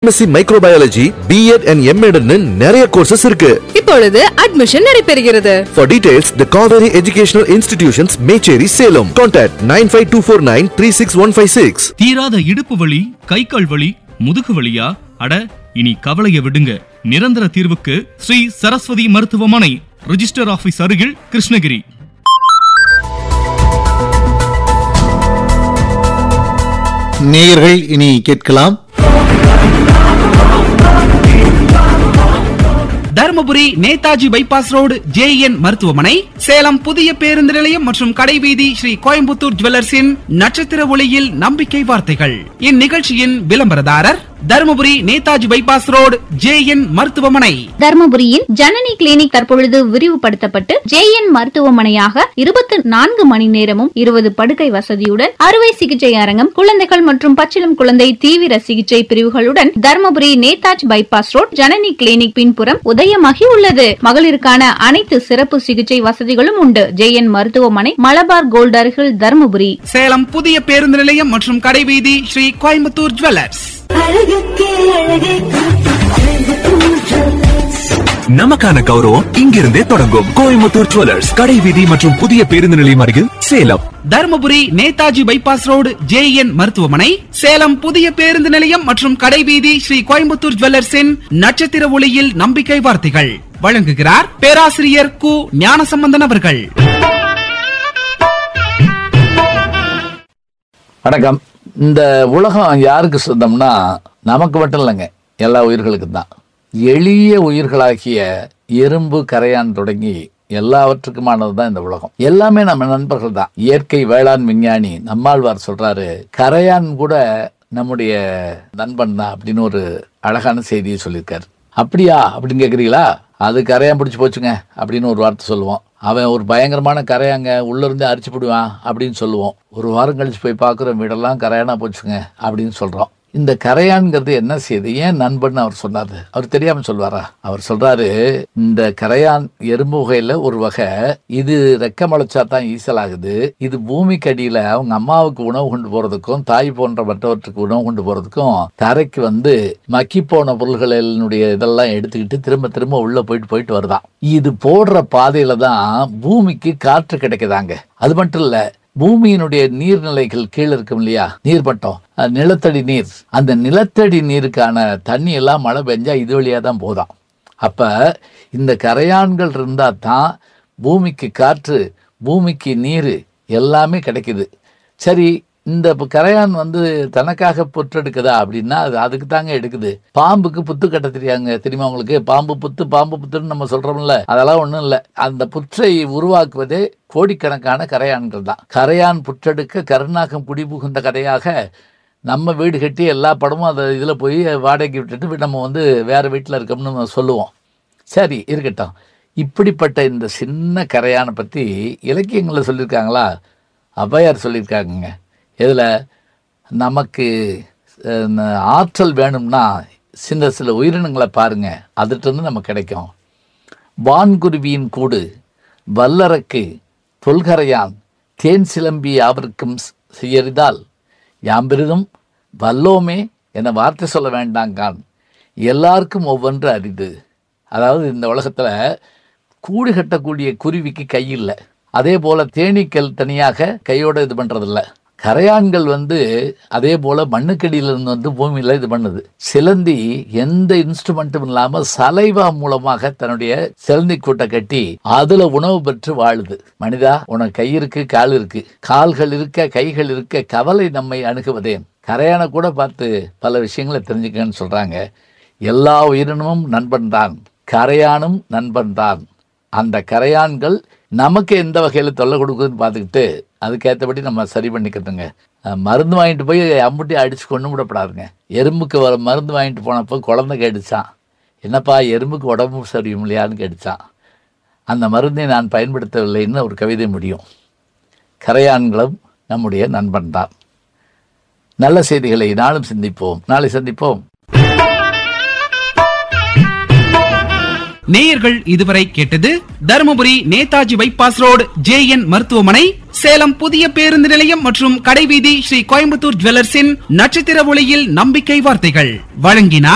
MSc microbiology BEd and MEd நிறைய courses இருக்கு இப்பொழுது அட்மிஷன் நடைபெறுகிறது For details, the Kaveri Educational Institutions, Mecheri, Salem. Contact 95249 தீராத இடுப்பு வலி கை கால் வலி முதுகு வலியா அட இனி கவலைய விடுங்க நிரந்தர தீர்வுக்கு ஸ்ரீ சரஸ்வதி மருத்துவமனை ரிஜிஸ்டர் ஆபீஸ் அருகில் கிருஷ்ணகிரி நேயர்கள் இனி கேட்கலாம் Dharmapuri Netaji bypass road JN மருத்துவமனை சேலம் புதிய பேருந்து நிலையம் மற்றும் கடைவீதி ஸ்ரீ கோயம்புத்தூர் ஜுவல்லர்ஸின் நட்சத்திர ஒளியில் நம்பிக்கை வார்த்தைகள் இந்நிகழ்ச்சியின் விளம்பரதாரர் Dharmapuri Netaji bypass road JN மருத்துவமனை தர்மபுரியில் ஜனனி கிளினிக் தற்பொழுது விரிவுபடுத்தப்பட்டு ஜேஎன் மருத்துவமனையாக இருபத்தி நான்கு மணி நேரமும் இருபது படுக்கை வசதியுடன் அறுவை சிகிச்சை அரங்கம் குழந்தைகள் மற்றும் பச்சிளம் குழந்தை தீவிர சிகிச்சை பிரிவுகளுடன் Dharmapuri Netaji bypass road Janani clinic பின்புறம் உதயமாகி உள்ளது மகளிருக்கான அனைத்து சிறப்பு சிகிச்சை வசதிகளும் உண்டு ஜேஎன் மருத்துவமனை மலபார் கோல்ட் அருகில் தர்மபுரி சேலம் புதிய பேருந்து நிலையம் மற்றும் கடைவீதி ஸ்ரீ கோயம்புத்தூர் ஜுவல்லர்ஸ் நமக்கான கௌரவம் இங்கிருந்தே தொடங்கும் கோயம்புத்தூர் ஜுவல்லர்ஸ் கடை வீதி மற்றும் புதிய பேருந்து நிலையம் அருகில் Salem Dharmapuri Netaji bypass road JN மருத்துவமனை சேலம் புதிய பேருந்து நிலையம் மற்றும் கடைவீதி ஸ்ரீ கோயம்புத்தூர் ஜுவல்லர்ஸின் நட்சத்திர ஒளியில் நம்பிக்கை வார்த்தைகள் வழங்குகிறார் பேராசிரியர் கு ஞானசம்பந்தன் அவர்கள் வணக்கம் இந்த உலகம் யாருக்கு சொந்தம்னா நமக்கு மட்டும் இல்லைங்க எல்லா உயிர்களுக்கும் தான் எளிய உயிர்களாகிய எறும்பு கரையான் தொடங்கி எல்லாவற்றுக்குமானது தான் இந்த உலகம் எல்லாமே நம்ம நண்பர்கள் தான் இயற்கை வேளாண் விஞ்ஞானி நம்மாழ்வார் சொல்றாரு கரையான் கூட நம்முடைய நண்பன் தான் அப்படின்னு ஒரு அழகான செய்தியை சொல்லியிருக்காரு அப்படியா அப்படின்னு கேக்குறீங்களா அது கரையான் பிடிச்சி போச்சுங்க அப்படின்னு ஒரு வார்த்தை சொல்லுவோம் அவன் ஒரு பயங்கரமான கரையாங்க உள்ள இருந்து அரிச்சு போடுவான் அப்படின்னு சொல்லுவோம் ஒரு வாரம் கழிச்சு போய் பார்க்குறோம் வீடெல்லாம் கரையானா போச்சுங்க அப்படின்னு சொல்றோம் இந்த கரையான்ங்கிறது என்ன செய்யுது ஏன் நண்பன் அவர் சொன்னாரு அவர் தெரியாம சொல்வாரா அவர் சொல்றாரு இந்த கரையான் எறும்பு வகையில ஒரு வகை இது ரெக்க முளைச்சா தான் ஈசல் ஆகுது இது பூமிக்கு அடியில அவங்க அம்மாவுக்கு உணவு கொண்டு போறதுக்கும் தாய் போன்ற மற்றவற்றுக்கு உணவு கொண்டு போறதுக்கும் தரைக்கு வந்து மக்கி போன பொருள்களினுடைய இதெல்லாம் எடுத்துக்கிட்டு திரும்ப திரும்ப உள்ள போயிட்டு போயிட்டு வருதாம் இது போடுற பாதையில தான் பூமிக்கு காற்று கிடைக்குதாங்க அது மட்டும் இல்ல பூமியினுடைய நீர்நிலைகள் கீழே இருக்கும் இல்லையா நீர்மட்டம் அஹ் நிலத்தடி நீர் அந்த நிலத்தடி நீருக்கான தண்ணி எல்லாம் மழை பெஞ்சா இது வழியா தான் போதாம் அப்ப இந்த கரையான்கள் இருந்தா தான் பூமிக்கு காற்று பூமிக்கு நீர் எல்லாமே கிடைக்குது சரி இந்த இப்ப கரையான் வந்து தனக்காக புற்றெடுக்குதா அப்படின்னா அது அதுக்கு தாங்க எடுக்குது பாம்புக்கு புத்து கட்ட தெரியாங்க தெரியுமா உங்களுக்கு பாம்பு புத்து பாம்பு புத்துன்னு நம்ம சொல்றோம்ல அதெல்லாம் ஒண்ணும் இல்ல அந்த புற்றை உருவாக்குவதே கோடிக்கணக்கான கரையான்கள் தான் கரையான் புற்றெடுக்க கருணாகம் குடிபுகுந்த கதையாக நம்ம வீடு கட்டி எல்லா படமும் அதை இதுல போய் வாடகைக்கு விட்டுட்டு நம்ம வந்து வேற வீட்டுல இருக்கோம்னு நம்ம சொல்லுவோம் சரி இருக்கட்டும் இப்படிப்பட்ட இந்த சின்ன கரையானை பத்தி இலக்கியங்களில் சொல்லியிருக்காங்களா ஔவையார் சொல்லியிருக்காங்கங்க இதில் நமக்கு அஹ், ந- ஆற்றல் வேணும்னா சின்ன சில உயிரினங்களை பாருங்க அதுகிட்ட நமக்கு கிடைக்கும் வான்குருவியின் கூடு வல்லரக்கு தொல்கரையான் தேன் சிலம்பி யாவருக்கும் செய்யறிதால் யாம்பிரிதும் வல்லோமே என வார்த்தை சொல்ல வேண்டாங்கான் எல்லாருக்கும் ஒவ்வொன்று அரிது அதாவது இந்த உலகத்துல கூடு கட்டக்கூடிய குருவிக்கு கை இல்லை அதே போல தேனீக்கள் தனியாக கையோட இது பண்றதில்ல கரையான்கள் வந்து அதே போல மண்ணுக்கடியில இருந்து வந்து பூமியில இது பண்ணுது சிலந்தி எந்த இன்ஸ்ட்ருமெண்ட்டும் இல்லாம சலைவா மூலமாக தன்னுடைய சிலந்தி கூட்டை கட்டி அதுல உணவு பெற்று வாழுது மனிதா உனக்கு கை இருக்கு கால் இருக்கு கால்கள் இருக்க கைகள் இருக்க கவலை நம்மை அணுகுவதேன் கரையானை கூட பார்த்து பல விஷயங்களை தெரிஞ்சுக்கன்னு சொல்றாங்க எல்லா உயிரினமும் நண்பன் தான் கரையானும் நண்பன் தான் அந்த கரையான்கள் நமக்கு எந்த வகையில் தொல்லை கொடுக்குதுன்னு பார்த்துக்கிட்டு அதுக்கேற்றபடி நம்ம சரி பண்ணிக்கட்டுங்க அஹ் மருந்து வாங்கிட்டு போய் அம்புட்டி அடிச்சு கொண்டு விடப்படாதுங்க எறும்புக்கு வர மருந்து வாங்கிட்டு போனப்போ குழந்தை கேட்டுச்சான் என்னப்பா எறும்புக்கு உடம்பு சரியும் இல்லையான்னு கேட்டுச்சான் அந்த மருந்தை நான் பயன்படுத்தவில்லைன்னு ஒரு கவிதை முடியும் கரையான்களும் நம்முடைய நண்பன் தான் நல்ல செய்திகளை நாளும் சிந்திப்போம் நாளை சந்திப்போம் நேயர்கள் இதுவரை கேட்டது Dharmapuri Netaji bypass road JN மருத்துவமனை சேலம் புதிய பேருந்து நிலையம் மற்றும் கடைவீதி ஸ்ரீ கோயம்புத்தூர் ஜுவல்லர்ஸின் நட்சத்திர ஒளியில் நம்பிக்கை வார்த்தைகள் வழங்கினார்